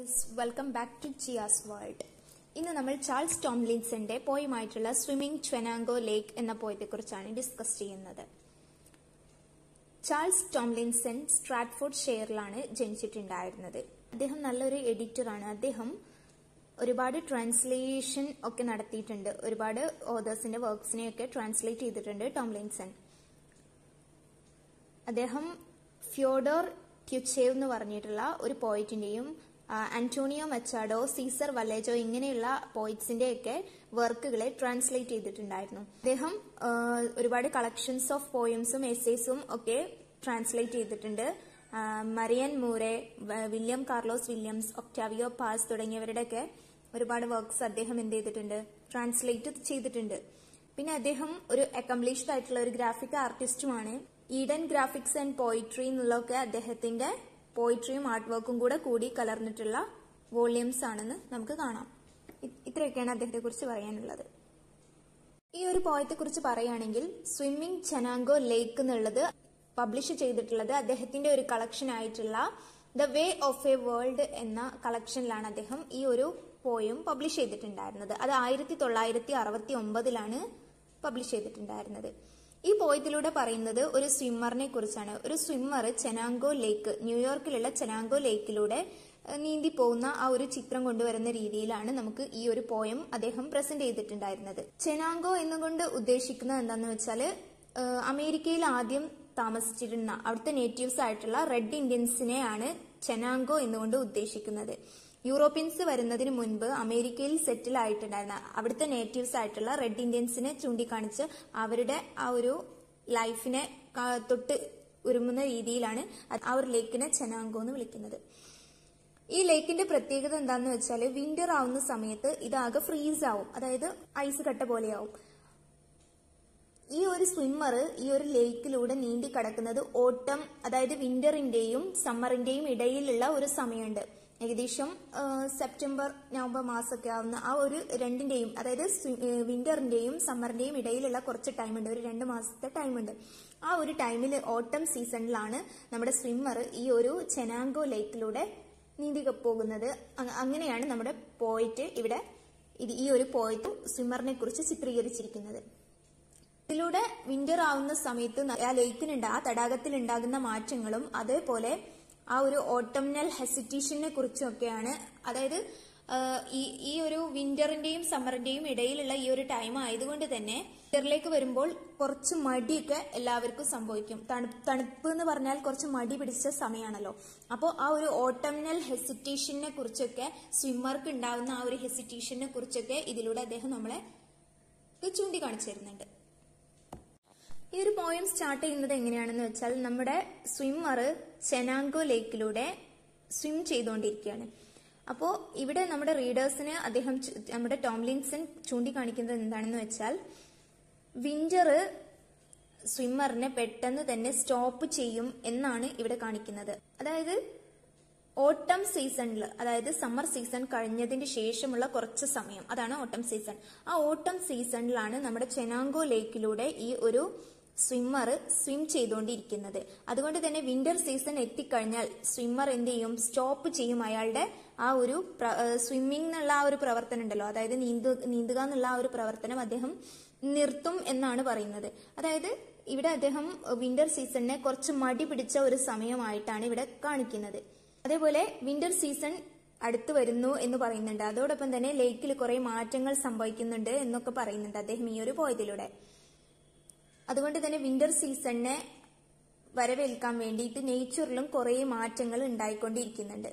friends welcome back to Jiya's world ഇന്ന് നമ്മൾ Charles ടോംലിൻസന്റെ പോയമായിട്ടുള്ള സ്വിമ്മിംഗ് ട്വനാങ്കോ ലേക്ക് എന്ന പോയത്തെക്കുറിച്ചാണ് ഡിസ്കസ് ചെയ്യുന്നത് ചാൾസ് ടോംലിൻസൺ സ്ട്രാറ്റ്ഫോർഡ് ഷെയറിലാണ് ജനിച്ചിട്ടുണ്ടായിരുന്നത് അദ്ദേഹം നല്ലൊരു എഡിറ്ററാണ് അദ്ദേഹം ഒരുപാട് ട്രാൻസ്ലേഷൻ ഒക്കെ നടത്തിയിട്ടുണ്ട് ഒരുപാട് ഓതേഴ്സിന്റെ വർക്ക്സിനെയൊക്കെ ട്രാൻസ്ലേറ്റ് ചെയ്തിട്ടുണ്ട് ടോംലിൻസൺ അദ്ദേഹം ഫ്യോഡോർ ട്യുച്ചേവ് എന്ന് പറഞ്ഞിട്ടുള്ള ഒരു പോയിറ്റിന്റെയും ആന്റോണിയോ മച്ചാഡോ സീസർ വല്ലേജോ ഇങ്ങനെയുള്ള പോയിറ്റ്സിന്റെ ഒക്കെ വർക്കുകളെ ട്രാൻസ്ലേറ്റ് ചെയ്തിട്ടുണ്ടായിരുന്നു അദ്ദേഹം ആ, ഒരുപാട് കളക്ഷൻസ് ഓഫ് പോയംസും എസ്സേസും ഒക്കെ ട്രാൻസ്ലേറ്റ് ചെയ്തിട്ടുണ്ട് ആ, മരിയൻ മൂറെ വ- William Carlos Williams Octavio Paz തുടങ്ങിയവരുടെയൊക്കെ ഒരുപാട് വർക്ക്സ് അദ്ദേഹം എന്ത് ചെയ്തിട്ടുണ്ട് ട്രാൻസ്ലേറ്റ് ചെയ്തിട്ടുണ്ട് പിന്നെ അദ്ദേഹം ഒരു അക്കംപ്ലിഷ്ഡ് ആയിട്ടുള്ള ഒരു ഗ്രാഫിക് ആർട്ടിസ്റ്റുമാണ് ഈഡൻ ഗ്രാഫിക്സ് ആൻഡ് പോയിട്രി എന്നുള്ളതൊക്കെ അദ്ദേഹത്തിന്റെ പോയിട്രിയും ആർട്ട് വർക്കും കൂടെ കൂടി കലർന്നിട്ടുള്ള വോള്യൂംസ് ആണെന്ന് നമുക്ക് കാണാം ഇ- ഇത്രയൊക്കെയാണ് അദ്ദേഹത്തെ കുറിച്ച് പറയാനുള്ളത് ഈ ഒരു പോയത്തെ കുറിച്ച് പറയുകയാണെങ്കിൽ സ്വിമ്മിംഗ് ചനാങ്കോ ലേക്ക് എന്നുള്ളത് പബ്ലിഷ് ചെയ്തിട്ടുള്ളത് അദ്ദേഹത്തിന്റെ ഒരു കളക്ഷൻ ആയിട്ടുള്ള the way of a world എന്ന കളക്ഷനിലാണ് അദ്ദേഹം ഈ ഒരു പോയം പബ്ലിഷ് ചെയ്തിട്ടുണ്ടായിരുന്നത് അത് ആയിരത്തി തൊള്ളായിരത്തി അറുപത്തി ഒമ്പതിലാണ് പബ്ലിഷ് ചെയ്തിട്ടുണ്ടായിരുന്നത് ഈ പോയത്തിലൂടെ പറയുന്നത് ഒരു സ്വിമ്മറിനെ കുറിച്ചാണ് ഒരു സ്വിമ്മർ ചെനാങ്കോ ലേക്ക് ന്യൂയോർക്കിലുള്ള ചെനാങ്കോ ലേക്കിലൂടെ ഏഹ്, നീന്തി പോകുന്ന ആ ഒരു ചിത്രം കൊണ്ടുവരുന്ന രീതിയിലാണ് നമുക്ക് ഈ ഒരു പോയം അദ്ദേഹം പ്രസന്റ് ചെയ്തിട്ടുണ്ടായിരുന്നത് ചെനാങ്കോ എന്നുകൊണ്ട് ഉദ്ദേശിക്കുന്നത് എന്താന്ന് വെച്ചാല് ഏഹ്, അമേരിക്കയിൽ ആദ്യം താമസിച്ചിരുന്ന അവിടുത്തെ നേറ്റീവ്സ് ആയിട്ടുള്ള റെഡ് ഇന്ത്യൻസിനെയാണ് ചെനാങ്കോ എന്നുകൊണ്ട് ഉദ്ദേശിക്കുന്നത് യൂറോപ്യൻസ് വരുന്നതിന് മുൻപ് അമേരിക്കയിൽ സെറ്റിൽ ആയിട്ടുണ്ടായിരുന്ന അവിടുത്തെ നേറ്റീവ്സ് ആയിട്ടുള്ള റെഡ് ഇന്ത്യൻസിനെ ചൂണ്ടിക്കാണിച്ച് അവരുടെ ആ ഒരു ലൈഫിനെ കാ- തൊട്ട് ഉരുമുന്ന രീതിയിലാണ് അത് ആ ഒരു ലേക്കിനെ ചെനാങ്കോ എന്ന് വിളിക്കുന്നത് ഈ ലേക്കിന്റെ പ്രത്യേകത എന്താന്ന് വെച്ചാൽ വിന്റർ ആവുന്ന സമയത്ത് ഇതാകെ ഫ്രീസ് ആവും അതായത് ഐസ് കട്ട പോലെയാവും ഈ ഒരു സ്വിമ്മർ ഈ ഒരു ലേക്കിലൂടെ നീന്തി കടക്കുന്നത് ഓട്ടം അതായത് വിന്ററിന്റെയും സമ്മറിന്റെയും ഇടയിലുള്ള ഒരു സമയമുണ്ട് ഏകദേശം ആ, സെപ്റ്റംബർ നവംബർ മാസമൊക്കെ ആവുന്ന ആ ഒരു രണ്ടിന്റെയും അതായത് സ്വി- ഏ, വിന്ററിന്റെയും സമ്മറിന്റെയും ഇടയിലുള്ള കുറച്ച് ടൈമുണ്ട് ഒരു രണ്ട് മാസത്തെ ടൈമുണ്ട് ആ ഒരു ടൈമിൽ ഓട്ടം സീസണിലാണ് നമ്മുടെ സ്വിമ്മർ ഈ ഒരു ചെനാങ്കോ ലേക്കിലൂടെ നീന്തി പോകുന്നത് അ- അങ്ങനെയാണ് നമ്മുടെ പോയിട്ട് ഇവിടെ ഇത് ഈ ഒരു പോയിട്ട് സ്വിമ്മറിനെ കുറിച്ച് ചിത്രീകരിച്ചിരിക്കുന്നത് ഇതിലൂടെ വിന്റർ ആവുന്ന സമയത്ത് ന- ആ ലേക്കിനുണ്ട് ആ തടാകത്തിൽ ഉണ്ടാകുന്ന മാറ്റങ്ങളും അതേപോലെ ആ ഒരു ഓട്ടംനൽ ഹെസിറ്റേഷനെ കുറിച്ചൊക്കെയാണ് അതായത് ആ, ഈ ഈ ഒരു വിന്ററിന്റെയും സമ്മറിന്റെയും ഇടയിലുള്ള ഈ ഒരു ടൈം ആയതുകൊണ്ട് തന്നെ വിന്ററിലേക്ക് വരുമ്പോൾ കുറച്ച് മടിയൊക്കെ എല്ലാവർക്കും സംഭവിക്കും തണുപ്പ് തണുപ്പ് എന്ന് പറഞ്ഞാൽ കുറച്ച് മടി പിടിച്ച സമയമാണല്ലോ അപ്പോൾ ആ ഒരു ഓട്ടംനൽ ഹെസിറ്റേഷനെ കുറിച്ചൊക്കെ സ്വിമ്മർക്ക് ഉണ്ടാവുന്ന ആ ഒരു ഹെസിറ്റേഷനെ കുറിച്ചൊക്കെ ഇതിലൂടെ അദ്ദേഹം നമ്മളെ ചൂണ്ടിക്കാണിച്ചു തരുന്നുണ്ട് ഈ ഒരു പോയം സ്റ്റാർട്ട് ചെയ്യുന്നത് എങ്ങനെയാണെന്ന് വെച്ചാൽ നമ്മുടെ സ്വിമ്മർ ചെനാങ്കോ ലേക്കിലൂടെ സ്വിം ചെയ്തുകൊണ്ടിരിക്കുകയാണ് അപ്പോൾ ഇവിടെ നമ്മുടെ റീഡേഴ്സിന് അദ്ദേഹം ചു- നമ്മുടെ ടോംലിൻസൺ ചൂണ്ടിക്കാണിക്കുന്നത് എന്താണെന്ന് വെച്ചാൽ വിന്റർ സ്വിമ്മറിനെ പെട്ടെന്ന് തന്നെ സ്റ്റോപ്പ് ചെയ്യും എന്നാണ് ഇവിടെ കാണിക്കുന്നത് അതായത് ഓട്ടം സീസണിൽ അതായത് സമ്മർ സീസൺ കഴിഞ്ഞതിന് ശേഷമുള്ള കുറച്ച് സമയം അതാണ് ഓട്ടം സീസൺ ആ ഓട്ടം സീസണിലാണ് നമ്മുടെ ചെനാങ്കോ ലേക്കിലൂടെ ഈ ഒരു സ്വിമ്മർ സ്വിം ചെയ്തുകൊണ്ടിരിക്കുന്നത് അതുകൊണ്ട് തന്നെ വിന്റർ സീസൺ എത്തിക്കഴിഞ്ഞാൽ സ്വിമ്മർ എന്ത് ചെയ്യും സ്റ്റോപ്പ് ചെയ്യും അയാളുടെ ആ ഒരു സ്വിമ്മിംഗ് എന്നുള്ള ആ ഒരു പ്രവർത്തനം ഉണ്ടല്ലോ അതായത് നീന്തു നീന്തുക എന്നുള്ള ആ ഒരു പ്രവർത്തനം അദ്ദേഹം നിർത്തും എന്നാണ് പറയുന്നത് അതായത് ഇവിടെ അദ്ദേഹം വിന്റർ സീസണിനെ കുറച്ച് മടി പിടിച്ച ഒരു സമയമായിട്ടാണ് ഇവിടെ കാണിക്കുന്നത് അതേപോലെ വിന്റർ സീസൺ അടുത്ത് വരുന്നു എന്ന് പറയുന്നുണ്ട് അതോടൊപ്പം തന്നെ ലേക്കിൽ കുറെ മാറ്റങ്ങൾ സംഭവിക്കുന്നുണ്ട് എന്നൊക്കെ പറയുന്നുണ്ട് അദ്ദേഹം ഈ ഒരു പോയതിലൂടെ അതുകൊണ്ട് തന്നെ വിന്റർ സീസണിനെ വരവേൽക്കാൻ വേണ്ടിയിട്ട് നേച്ചറിലും കുറെ മാറ്റങ്ങൾ ഉണ്ടായിക്കൊണ്ടിരിക്കുന്നുണ്ട്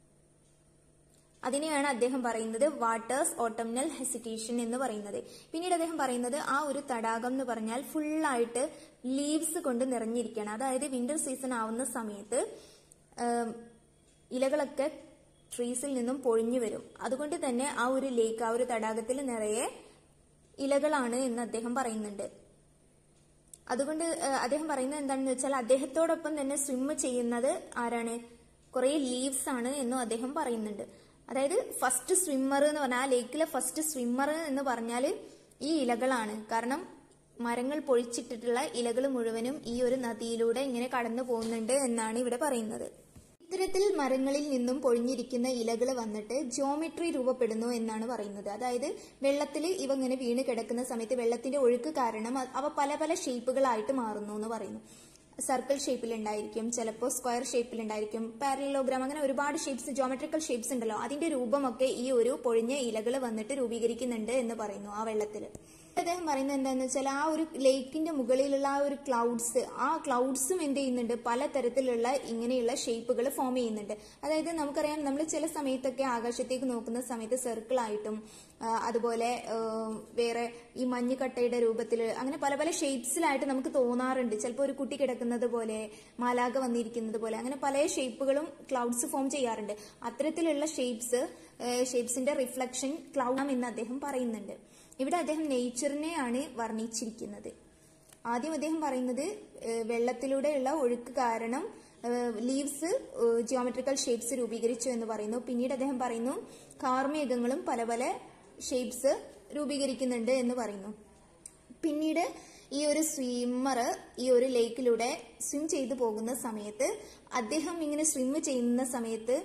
അതിനെയാണ് അദ്ദേഹം പറയുന്നത് വാട്ടേഴ്സ് ഓട്ടംനൽ ഹെസിറ്റേഷൻ എന്ന് പറയുന്നത് പിന്നീട് അദ്ദേഹം പറയുന്നത് ആ ഒരു തടാകം എന്ന് പറഞ്ഞാൽ ഫുള്ളായിട്ട് ലീവ്സ് കൊണ്ട് നിറഞ്ഞിരിക്കുകയാണ് അതായത് വിന്റർ സീസൺ ആവുന്ന സമയത്ത് ആം, ഇലകളൊക്കെ ട്രീസിൽ നിന്നും പൊഴിഞ്ഞു വരും അതുകൊണ്ട് തന്നെ ആ ഒരു ലേക്ക് ആ ഒരു തടാകത്തിൽ നിറയെ ഇലകളാണ് എന്ന് അദ്ദേഹം പറയുന്നുണ്ട് അതുകൊണ്ട് ഏഹ്, അദ്ദേഹം പറയുന്നത് എന്താണെന്ന് വെച്ചാൽ അദ്ദേഹത്തോടൊപ്പം തന്നെ സ്വിം ചെയ്യുന്നത് ആരാണ് കുറെ ലീവ്സ് ആണ് എന്നും അദ്ദേഹം പറയുന്നുണ്ട് അതായത് ഫസ്റ്റ് സ്വിമ്മർ എന്ന് പറഞ്ഞാൽ ആ ലേക്കിലെ ഫസ്റ്റ് സ്വിമ്മർ എന്ന് പറഞ്ഞാൽ ഈ ഇലകളാണ് കാരണം മരങ്ങൾ പൊഴിച്ചിട്ടിട്ടുള്ള ഇലകൾ മുഴുവനും ഈ ഒരു നദിയിലൂടെ ഇങ്ങനെ കടന്നു പോകുന്നുണ്ട് എന്നാണ് ഇവിടെ പറയുന്നത് ഇത്തരത്തിൽ മരങ്ങളിൽ നിന്നും പൊഴിഞ്ഞിരിക്കുന്ന ഇലകൾ വന്നിട്ട് ജോമെട്രി രൂപപ്പെടുന്നു എന്നാണ് പറയുന്നത് അതായത് വെള്ളത്തിൽ ഇവ ഇങ്ങനെ വീണ് കിടക്കുന്ന സമയത്ത് വെള്ളത്തിന്റെ ഒഴുക്ക് കാരണം അ- അവ പല പല ഷേപ്പുകളായിട്ട് മാറുന്നു എന്ന് പറയുന്നു സർക്കിൾ ഷേപ്പിൽ ഉണ്ടായിരിക്കും ചിലപ്പോൾ സ്ക്വയർ ഷേപ്പിൽ ഉണ്ടായിരിക്കും പാരലോഗ്രാം അങ്ങനെ ഒരുപാട് ഷേപ്സ് ജോമെട്രിക്കൽ ഷേപ്സ് ഉണ്ടല്ലോ അതിന്റെ രൂപമൊക്കെ ഈ ഒരു പൊഴിഞ്ഞ ഇലകൾ വന്നിട്ട് രൂപീകരിക്കുന്നുണ്ട് എന്ന് പറയുന്നു ആ വെള്ളത്തിൽ അദ്ദേഹം പറയുന്നത് എന്താണെന്ന് വെച്ചാൽ ആ ഒരു ലേക്കിന്റെ മുകളിലുള്ള ആ ഒരു ക്ലൗഡ്സ് ആ ക്ലൗഡ്സും എന്ത് ചെയ്യുന്നുണ്ട് പലതരത്തിലുള്ള ഇങ്ങനെയുള്ള ഷേപ്പുകൾ ഫോം ചെയ്യുന്നുണ്ട് അതായത് നമുക്കറിയാം നമ്മൾ ചില സമയത്തൊക്കെ ആകാശത്തേക്ക് നോക്കുന്ന സമയത്ത് സർക്കിൾ ആയിട്ടും ആ, അതുപോലെ ആ, വേറെ ഈ മഞ്ഞുകട്ടയുടെ രൂപത്തിൽ അങ്ങനെ പല പല ഷേപ്സിലായിട്ട് നമുക്ക് തോന്നാറുണ്ട് ചിലപ്പോൾ ഒരു കുട്ടി കിടക്കുന്നത് പോലെ മാലാക വന്നിരിക്കുന്നത് പോലെ അങ്ങനെ പല ഷേപ്പുകളും ക്ലൗഡ്സ് ഫോം ചെയ്യാറുണ്ട് അത്തരത്തിലുള്ള ഷേപ്സ് ഷേപ്സിന്റെ റിഫ്ലക്ഷൻ ക്ലൗഡ് എന്ന് അദ്ദേഹം പറയുന്നുണ്ട് ഇവിടെ അദ്ദേഹം നേച്ചറിനെയാണ് വർണ്ണിച്ചിരിക്കുന്നത് ആദ്യം അദ്ദേഹം പറയുന്നത് ഏഹ്, വെള്ളത്തിലൂടെയുള്ള ഒഴുക്ക് കാരണം ലീവ്സ് ജിയോമെട്രിക്കൽ ഷേപ്സ് രൂപീകരിച്ചു എന്ന് പറയുന്നു പിന്നീട് അദ്ദേഹം പറയുന്നു കാർമേഘങ്ങളും പല പല ഷേപ്സ് രൂപീകരിക്കുന്നുണ്ട് എന്ന് പറയുന്നു പിന്നീട് ഈ ഒരു സ്വിമ്മർ ഈ ഒരു ലേക്കിലൂടെ സ്വിം ചെയ്തു പോകുന്ന സമയത്ത് അദ്ദേഹം ഇങ്ങനെ സ്വിം ചെയ്യുന്ന സമയത്ത്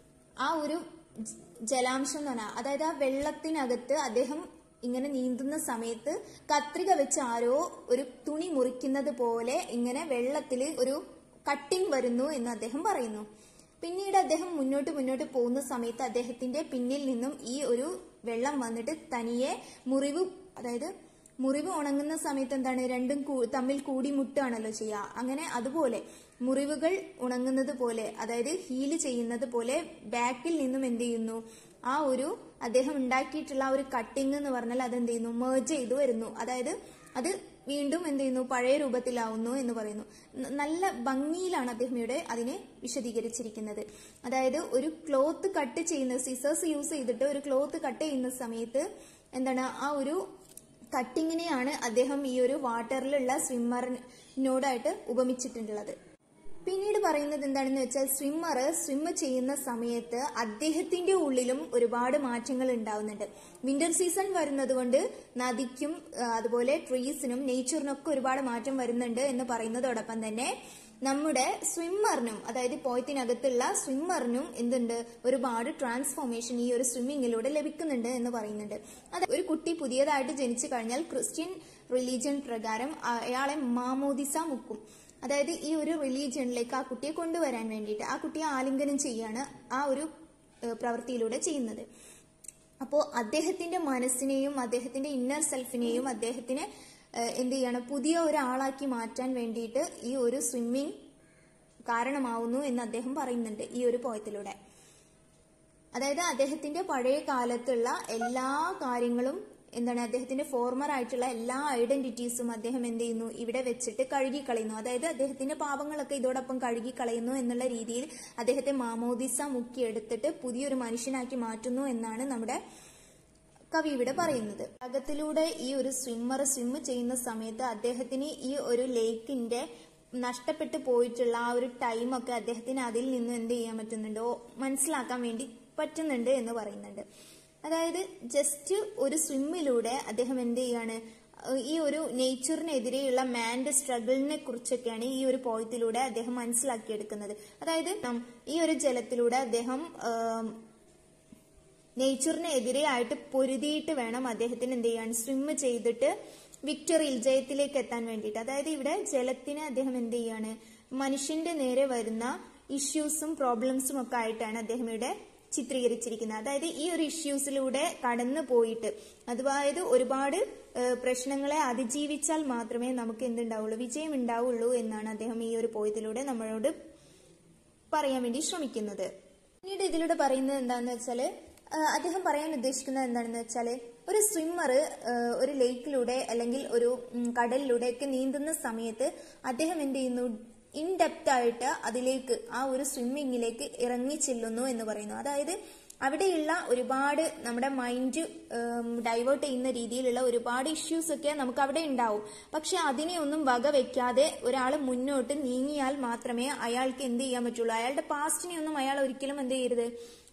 ആ ഒരു ജ- ജലാംശം എന്ന് പറഞ്ഞാൽ അതായത് ആ വെള്ളത്തിനകത്ത് അദ്ദേഹം ഇങ്ങനെ നീന്തുന്ന സമയത്ത് കത്രിക വെച്ച് ആരോ ഒരു തുണി മുറിക്കുന്നത് പോലെ ഇങ്ങനെ വെള്ളത്തിൽ ഒരു കട്ടിങ് വരുന്നു എന്ന് അദ്ദേഹം പറയുന്നു പിന്നീട് അദ്ദേഹം മുന്നോട്ട് മുന്നോട്ട് പോകുന്ന സമയത്ത് അദ്ദേഹത്തിന്റെ പിന്നിൽ നിന്നും ഈ ഒരു വെള്ളം വന്നിട്ട് തനിയെ മുറിവ് അതായത് മുറിവ് ഉണങ്ങുന്ന സമയത്ത് എന്താണ് രണ്ടും കൂ- തമ്മിൽ കൂടിമുട്ടുകയാണല്ലോ ചെയ്യുക അങ്ങനെ അതുപോലെ മുറിവുകൾ ഉണങ്ങുന്നത് പോലെ അതായത് ഹീല് ചെയ്യുന്നത് പോലെ ബാക്കിൽ നിന്നും എന്ത് ചെയ്യുന്നു ആ ഒരു അദ്ദേഹം ഉണ്ടാക്കിയിട്ടുള്ള ആ ഒരു കട്ടിങ് എന്ന് പറഞ്ഞാൽ അത് എന്ത് ചെയ്യുന്നു മേർജ് ചെയ്തു വരുന്നു അതായത് അത് വീണ്ടും എന്ത് ചെയ്യുന്നു പഴയ രൂപത്തിലാവുന്നു എന്ന് പറയുന്നു ന- നല്ല ഭംഗിയിലാണ് അദ്ദേഹം ഇവിടെ അതിനെ വിശദീകരിച്ചിരിക്കുന്നത് അതായത് ഒരു ക്ലോത്ത് കട്ട് ചെയ്യുന്ന സിസേഴ്സ് യൂസ് ചെയ്തിട്ട് ഒരു ക്ലോത്ത് കട്ട് ചെയ്യുന്ന സമയത്ത് എന്താണ് ആ ഒരു കട്ടിങ്ങിനെയാണ് അദ്ദേഹം ഈ ഒരു വാട്ടറിലുള്ള സ്വിമ്മറിനോടായിട്ട് ഉപമിച്ചിട്ടുള്ളത് പിന്നീട് പറയുന്നത് എന്താണെന്ന് വെച്ചാൽ സ്വിമ്മർ സ്വിം ചെയ്യുന്ന സമയത്ത് അദ്ദേഹത്തിന്റെ ഉള്ളിലും ഒരുപാട് മാറ്റങ്ങൾ ഉണ്ടാവുന്നുണ്ട് വിന്റർ സീസൺ വരുന്നത് കൊണ്ട് നദിക്കും ആ, അതുപോലെ ട്രീസിനും നേച്ചറിനൊക്കെ ഒരുപാട് മാറ്റം വരുന്നുണ്ട് എന്ന് പറയുന്നതോടൊപ്പം തന്നെ നമ്മുടെ സ്വിമ്മറിനും അതായത് പോയത്തിനകത്തുള്ള സ്വിമ്മറിനും എന്തുണ്ട് ഒരുപാട് ട്രാൻസ്ഫോർമേഷൻ ഈ ഒരു സ്വിമ്മിങ്ങിലൂടെ ലഭിക്കുന്നുണ്ട് എന്ന് പറയുന്നുണ്ട് അത് ഒരു കുട്ടി പുതിയതായിട്ട് ജനിച്ചു കഴിഞ്ഞാൽ ക്രിസ്ത്യൻ റിലീജിയൻ പ്രകാരം അയാളെ മാമോദിസ മുക്കും അതായത് ഈ ഒരു റിലീജിയനിലേക്ക് ആ കുട്ടിയെ കൊണ്ടുവരാൻ വേണ്ടിയിട്ട് ആ കുട്ടിയെ ആലിംഗനം ചെയ്യാണ് ആ ഒരു ഏഹ്, പ്രവൃത്തിയിലൂടെ ചെയ്യുന്നത് അപ്പോൾ അദ്ദേഹത്തിന്റെ മനസ്സിനെയും അദ്ദേഹത്തിന്റെ ഇന്നർ സെൽഫിനെയും അദ്ദേഹത്തിന് ഏഹ്, എന്ത് ചെയ്യണം പുതിയ ഒരാളാക്കി മാറ്റാൻ വേണ്ടിയിട്ട് ഈ ഒരു സ്വിമ്മിങ് കാരണമാവുന്നു എന്ന് അദ്ദേഹം പറയുന്നുണ്ട് ഈ ഒരു പോയത്തിലൂടെ അതായത് അദ്ദേഹത്തിന്റെ പഴയ കാലത്തുള്ള എല്ലാ കാര്യങ്ങളും എന്താണ് അദ്ദേഹത്തിന്റെ ഫോർമർ ആയിട്ടുള്ള എല്ലാ ഐഡന്റിറ്റീസും അദ്ദേഹം എന്ത് ചെയ്യുന്നു ഇവിടെ വെച്ചിട്ട് കഴുകി കളയുന്നു അതായത് അദ്ദേഹത്തിന്റെ പാപങ്ങളൊക്കെ ഇതോടൊപ്പം കഴുകി കളയുന്നു എന്നുള്ള രീതിയിൽ അദ്ദേഹത്തെ മാമോദിസ മുക്കിയെടുത്തിട്ട് പുതിയൊരു മനുഷ്യനാക്കി മാറ്റുന്നു എന്നാണ് നമ്മുടെ കവി ഇവിടെ പറയുന്നത് അകത്തിലൂടെ ഈ ഒരു സ്വിമ്മർ സ്വിം ചെയ്യുന്ന സമയത്ത് അദ്ദേഹത്തിന് ഈ ഒരു ലേക്കിന്റെ നഷ്ടപ്പെട്ടു പോയിട്ടുള്ള ആ ഒരു ടൈമൊക്കെ അദ്ദേഹത്തിന് അതിൽ നിന്ന് എന്ത് ചെയ്യാൻ പറ്റുന്നുണ്ട് ഓ, മനസ്സിലാക്കാൻ വേണ്ടി പറ്റുന്നുണ്ട് എന്ന് പറയുന്നുണ്ട് അതായത് ജസ്റ്റ് ഒരു സ്വിമ്മിലൂടെ അദ്ദേഹം എന്ത് ചെയ്യാണ് ഏഹ് ഈ ഒരു നേച്ചറിനെതിരെയുള്ള മാന്റെ സ്ട്രഗിളിനെ കുറിച്ചൊക്കെയാണ് ഈ ഒരു പോയത്തിലൂടെ അദ്ദേഹം മനസ്സിലാക്കിയെടുക്കുന്നത് അതായത് ഉം, ഈ ഒരു ജലത്തിലൂടെ അദ്ദേഹം ഏം, നേച്ചറിന് എതിരെയായിട്ട് പൊരുതിയിട്ട് വേണം അദ്ദേഹത്തിന് എന്ത് ചെയ്യാൻ സ്വിം ചെയ്തിട്ട് വിക്ടറിയിൽ ജയത്തിലേക്ക് എത്താൻ വേണ്ടിയിട്ട് അതായത് ഇവിടെ ജലത്തിന് അദ്ദേഹം എന്ത് ചെയ്യാണ് മനുഷ്യന്റെ നേരെ വരുന്ന ഇഷ്യൂസും പ്രോബ്ലംസും ഒക്കെ ആയിട്ടാണ് അദ്ദേഹം ഇവിടെ ചിത്രീകരിച്ചിരിക്കുന്നത് അതായത് ഈ ഒരു ഇഷ്യൂസിലൂടെ കടന്നു പോയിട്ട് അതായത് ഒരുപാട് ഏഹ്, പ്രശ്നങ്ങളെ അതിജീവിച്ചാൽ മാത്രമേ നമുക്ക് എന്തുണ്ടാവുള്ളൂ വിജയം ഉണ്ടാവുള്ളൂ എന്നാണ് അദ്ദേഹം ഈ ഒരു പോയത്തിലൂടെ നമ്മളോട് പറയാൻ വേണ്ടി ശ്രമിക്കുന്നത് പിന്നീട് ഇതിലൂടെ പറയുന്നത് എന്താണെന്ന് വെച്ചാൽ അദ്ദേഹം പറയാൻ ഉദ്ദേശിക്കുന്നത് എന്താണെന്ന് വെച്ചാൽ ഒരു സ്വിമ്മർ ഒരു ലേക്കിലൂടെ അല്ലെങ്കിൽ ഒരു ഉം, കടലിലൂടെ ഒക്കെ നീന്തുന്ന സമയത്ത് അദ്ദേഹം എന്ത് ചെയ്യുന്നു ഇൻ ഡെപ്ത് ആയിട്ട് അതിലേക്ക് ആ ഒരു സ്വിമ്മിങ്ങിലേക്ക് ഇറങ്ങി ചെല്ലുന്നു എന്ന് പറയുന്നു അതായത് അവിടെയുള്ള ഒരുപാട് നമ്മുടെ മൈൻഡ് ഡൈവേർട്ട് ചെയ്യുന്ന രീതിയിലുള്ള ഒരുപാട് ഇഷ്യൂസ് ഒക്കെ നമുക്ക് അവിടെ ഉണ്ടാവും പക്ഷെ അതിനെ ഒന്നും വക വെക്കാതെ ഒരാൾ മുന്നോട്ട് നീങ്ങിയാൽ മാത്രമേ അയാൾക്ക് എന്ത് ചെയ്യാൻ പറ്റുള്ളൂ അയാളുടെ പാസ്റ്റിനെ ഒന്നും അയാൾ ഒരിക്കലും എന്ത് ചെയ്യരുത്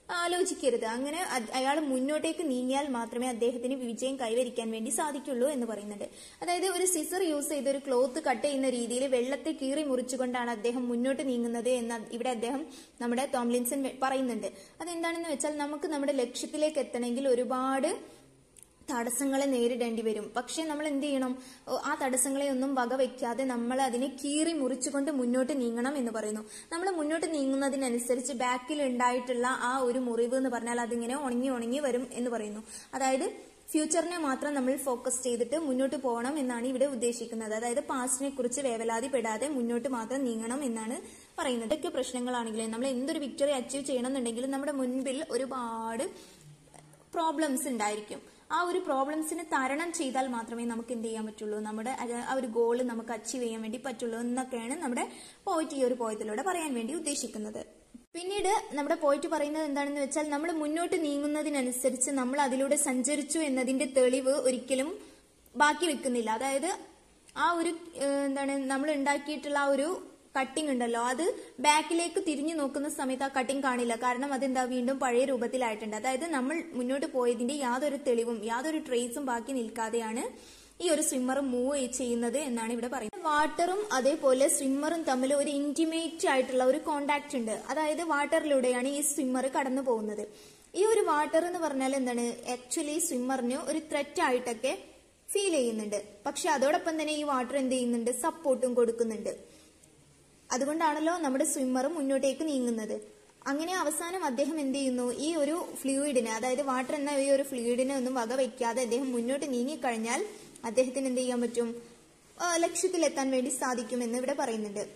ആലോചിക്കരുത് അങ്ങനെ അയാൾ മുന്നോട്ടേക്ക് നീങ്ങിയാൽ മാത്രമേ അദ്ദേഹത്തിന് വിജയം കൈവരിക്കാൻ വേണ്ടി സാധിക്കുള്ളൂ എന്ന് പറയുന്നുണ്ട് അതായത് ഒരു സിസർ യൂസ് ചെയ്ത് ഒരു ക്ലോത്ത് കട്ട് ചെയ്യുന്ന രീതിയിൽ വെള്ളത്തെ കീറി മുറിച്ചുകൊണ്ടാണ് അദ്ദേഹം മുന്നോട്ട് നീങ്ങുന്നത് എന്ന് ഇവിടെ അദ്ദേഹം നമ്മുടെ തോംലിൻസൺ പറയുന്നുണ്ട് അതെന്താണെന്ന് വെച്ചാൽ നമുക്ക് നമ്മുടെ ലക്ഷ്യത്തിലേക്ക് എത്തണമെങ്കിൽ ഒരുപാട് തടസ്സങ്ങളെ നേരിടേണ്ടി വരും പക്ഷെ നമ്മൾ എന്ത് ചെയ്യണം ഓ, ആ തടസ്സങ്ങളെ ഒന്നും വകവെക്കാതെ നമ്മൾ അതിനെ കീറി മുറിച്ചുകൊണ്ട് മുന്നോട്ട് നീങ്ങണം എന്ന് പറയുന്നു നമ്മൾ മുന്നോട്ട് നീങ്ങുന്നതിനനുസരിച്ച് ബാക്കിൽ ഉണ്ടായിട്ടുള്ള ആ ഒരു മുറിവ് എന്ന് പറഞ്ഞാൽ അതിങ്ങനെ ഉണങ്ങി ഉണങ്ങി വരും എന്ന് പറയുന്നു അതായത് ഫ്യൂച്ചറിനെ മാത്രം നമ്മൾ ഫോക്കസ് ചെയ്തിട്ട് മുന്നോട്ട് പോകണം എന്നാണ് ഇവിടെ ഉദ്ദേശിക്കുന്നത് അതായത് പാസ്റ്റിനെ കുറിച്ച് വേവലാതിപ്പെടാതെ മുന്നോട്ട് മാത്രം നീങ്ങണം എന്നാണ് പറയുന്നത് ഇതൊക്കെ പ്രശ്നങ്ങളാണെങ്കിലും നമ്മൾ എന്തൊരു വിക്ടറി അച്ചീവ് ചെയ്യണം എന്നുണ്ടെങ്കിലും നമ്മുടെ മുൻപിൽ ഒരുപാട് പ്രോബ്ലംസ് ഉണ്ടായിരിക്കും ആ ഒരു പ്രോബ്ലംസിനെ തരണം ചെയ്താൽ മാത്രമേ നമുക്ക് എന്ത് ചെയ്യാൻ പറ്റുള്ളൂ നമ്മുടെ അത് ആ ഒരു ഗോള് നമുക്ക് അച്ചീവ് ചെയ്യാൻ വേണ്ടി പറ്റുള്ളൂ എന്നൊക്കെയാണ് നമ്മുടെ പോയിറ്റ് ഈ ഒരു പോയത്തിലൂടെ പറയാൻ വേണ്ടി ഉദ്ദേശിക്കുന്നത് പിന്നീട് നമ്മുടെ പോയിറ്റ് പറയുന്നത് എന്താണെന്ന് വെച്ചാൽ നമ്മൾ മുന്നോട്ട് നീങ്ങുന്നതിനനുസരിച്ച് നമ്മൾ അതിലൂടെ സഞ്ചരിച്ചു എന്നതിന്റെ തെളിവ് ഒരിക്കലും ബാക്കി വെക്കുന്നില്ല അതായത് ആ ഒരു ഏഹ്, എന്താണ് നമ്മൾ ഉണ്ടാക്കിയിട്ടുള്ള ആ ഒരു കട്ടിംഗ് ഉണ്ടല്ലോ അത് ബാക്കിലേക്ക് തിരിഞ്ഞു നോക്കുന്ന സമയത്ത് ആ കട്ടിംഗ് കാണില്ല കാരണം അതെന്താ വീണ്ടും പഴയ രൂപത്തിലായിട്ടുണ്ട് അതായത് നമ്മൾ മുന്നോട്ട് പോയതിന്റെ യാതൊരു തെളിവും യാതൊരു ട്രേസും ബാക്കി നിൽക്കാതെയാണ് ഈ ഒരു സ്വിമ്മർ മൂവ് ചെയ്യുന്നത് എന്നാണ് ഇവിടെ പറയുന്നത് വാട്ടറും അതേപോലെ സ്വിമ്മറും തമ്മിൽ ഒരു ഇന്റിമേറ്റ് ആയിട്ടുള്ള ഒരു കോണ്ടാക്ട് ഉണ്ട് അതായത് വാട്ടറിലൂടെയാണ് ഈ സ്വിമ്മർ കടന്നു പോകുന്നത് ഈ ഒരു വാട്ടർ എന്ന് പറഞ്ഞാൽ എന്താണ് ആക്ച്വലി സ്വിമ്മറിന് ഒരു ത്രെറ്റ് ആയിട്ടൊക്കെ ഫീൽ ചെയ്യുന്നുണ്ട് പക്ഷെ അതോടൊപ്പം തന്നെ ഈ വാട്ടർ എന്ത് ചെയ്യുന്നുണ്ട് സപ്പോർട്ടും കൊടുക്കുന്നുണ്ട് അതുകൊണ്ടാണല്ലോ നമ്മുടെ സ്വിമ്മർ മുന്നോട്ടേക്ക് നീങ്ങുന്നത് അങ്ങനെ അവസാനം അദ്ദേഹം എന്ത് ചെയ്യുന്നു ഈ ഒരു ഫ്ലൂയിഡിനെ അതായത് വാട്ടർ എന്ന ഈ ഒരു ഫ്ലൂയിഡിനെ ഒന്നും വക വയ്ക്കാതെ അദ്ദേഹം മുന്നോട്ട് നീങ്ങിക്കഴിഞ്ഞാൽ അദ്ദേഹത്തിന് എന്ത് ചെയ്യാൻ പറ്റും ആ, ലക്ഷ്യത്തിലെത്താൻ വേണ്ടി സാധിക്കുമെന്ന് ഇവിടെ പറയുന്നുണ്ട്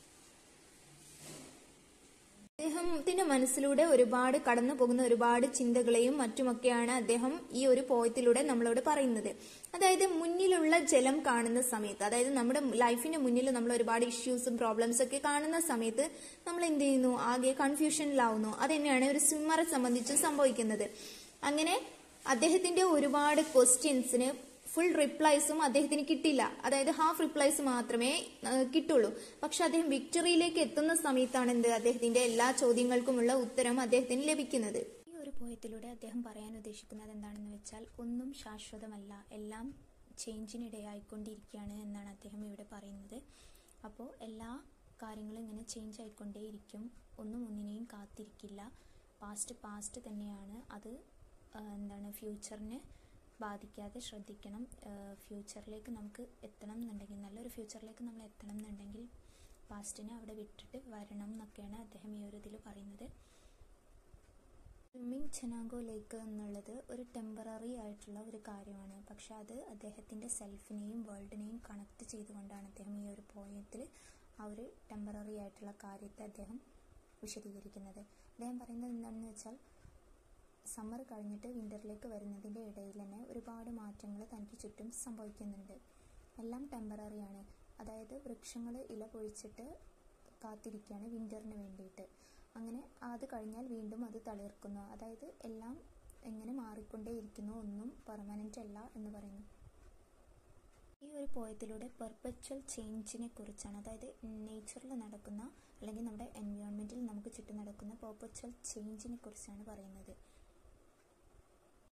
അദ്ദേഹത്തിന്റെ മനസ്സിലൂടെ ഒരുപാട് കടന്നു പോകുന്ന ഒരുപാട് ചിന്തകളെയും മറ്റുമൊക്കെയാണ് അദ്ദേഹം ഈ ഒരു പോയത്തിലൂടെ നമ്മളോട് പറയുന്നത് അതായത് മുന്നിലുള്ള ജലം കാണുന്ന സമയത്ത് അതായത് നമ്മുടെ ലൈഫിന്റെ മുന്നിൽ നമ്മൾ ഒരുപാട് ഇഷ്യൂസും പ്രോബ്ലംസ് ഒക്കെ കാണുന്ന സമയത്ത് നമ്മൾ എന്ത് ചെയ്യുന്നു ആകെ കൺഫ്യൂഷനിലാവുന്നു അത് തന്നെയാണ് ഒരു സ്വിമ്മറെ സംബന്ധിച്ച് സംഭവിക്കുന്നത് അങ്ങനെ അദ്ദേഹത്തിന്റെ ഒരുപാട് ക്വസ്റ്റ്യൻസിന് ഫുൾ റിപ്ലൈസും അദ്ദേഹത്തിന് കിട്ടില്ല അതായത് ഹാഫ് റിപ്ലൈസ് മാത്രമേ ആ, കിട്ടുള്ളൂ പക്ഷെ അദ്ദേഹം വിക്ടറിയിലേക്ക് എത്തുന്ന സമയത്താണ് എന്ത് അദ്ദേഹത്തിന്റെ എല്ലാ ചോദ്യങ്ങൾക്കുമുള്ള ഉത്തരം അദ്ദേഹത്തിന് ലഭിക്കുന്നത് ഈ ഒരു പോയത്തിലൂടെ അദ്ദേഹം പറയാൻ ഉദ്ദേശിക്കുന്നത് എന്താണെന്ന് വെച്ചാൽ ഒന്നും ശാശ്വതമല്ല എല്ലാം ചേഞ്ചിനിടയായിക്കൊണ്ടിരിക്കുകയാണ് എന്നാണ് അദ്ദേഹം ഇവിടെ പറയുന്നത് അപ്പോൾ എല്ലാ കാര്യങ്ങളും ഇങ്ങനെ ചേഞ്ച് ആയിക്കൊണ്ടേയിരിക്കും ഒന്നും ഒന്നിനെയും കാത്തിരിക്കില്ല പാസ്റ്റ് പാസ്റ്റ് തന്നെയാണ് അത് ആ, എന്താണ് ഫ്യൂച്ചറിനെ ബാധിക്കാതെ ശ്രദ്ധിക്കണം ഫ്യൂച്ചറിലേക്ക് നമുക്ക് എത്തണം എന്നുണ്ടെങ്കിൽ നല്ലൊരു ഫ്യൂച്ചറിലേക്ക് നമ്മൾ എത്തണം എന്നുണ്ടെങ്കിൽ പാസ്റ്റിനെ അവിടെ വിട്ടിട്ട് വരണം എന്നൊക്കെയാണ് അദ്ദേഹം ഈ ഒരു ഇതിൽ പറയുന്നത് സ്വിമ്മിങ് ചെനാഗോ ലേക്ക് എന്നുള്ളത് ഒരു ടെമ്പററി ആയിട്ടുള്ള ഒരു കാര്യമാണ് പക്ഷെ അത് അദ്ദേഹത്തിൻ്റെ സെൽഫിനെയും വേൾഡിനെയും കണക്ട് ചെയ്തുകൊണ്ടാണ് അദ്ദേഹം ഈ ഒരു പോയത്തിൽ ആ ഒരു ടെമ്പററി ആയിട്ടുള്ള കാര്യത്തെ അദ്ദേഹം വിശദീകരിക്കുന്നത് അദ്ദേഹം പറയുന്നത് എന്താണെന്ന് വെച്ചാൽ സമ്മർ കഴിഞ്ഞിട്ട് വിൻ്ററിലേക്ക് വരുന്നതിൻ്റെ ഇടയിൽ തന്നെ ഒരുപാട് മാറ്റങ്ങൾ തനിക്ക് ചുറ്റും സംഭവിക്കുന്നുണ്ട് എല്ലാം ടെമ്പററി ആണ് അതായത് വൃക്ഷങ്ങൾ ഇല പൊഴിച്ചിട്ട് കാത്തിരിക്കുകയാണ് വിൻ്ററിന് വേണ്ടിയിട്ട് അങ്ങനെ അത് കഴിഞ്ഞാൽ വീണ്ടും അത് തളിർക്കുന്നു അതായത് എല്ലാം എങ്ങനെ മാറിക്കൊണ്ടേയിരിക്കുന്നു ഒന്നും പെർമനൻ്റ് അല്ല എന്ന് പറയുന്നു ഈ ഒരു പോയത്തിലൂടെ പെർപ്പച്വൽ ചേഞ്ചിനെ കുറിച്ചാണ് അതായത് നേച്ചറിൽ നടക്കുന്ന അല്ലെങ്കിൽ നമ്മുടെ എൻവയോൺമെൻറ്റിൽ നമുക്ക് ചുറ്റും നടക്കുന്ന പെർപ്പച്വൽ ചേഞ്ചിനെ കുറിച്ചാണ് പറയുന്നത്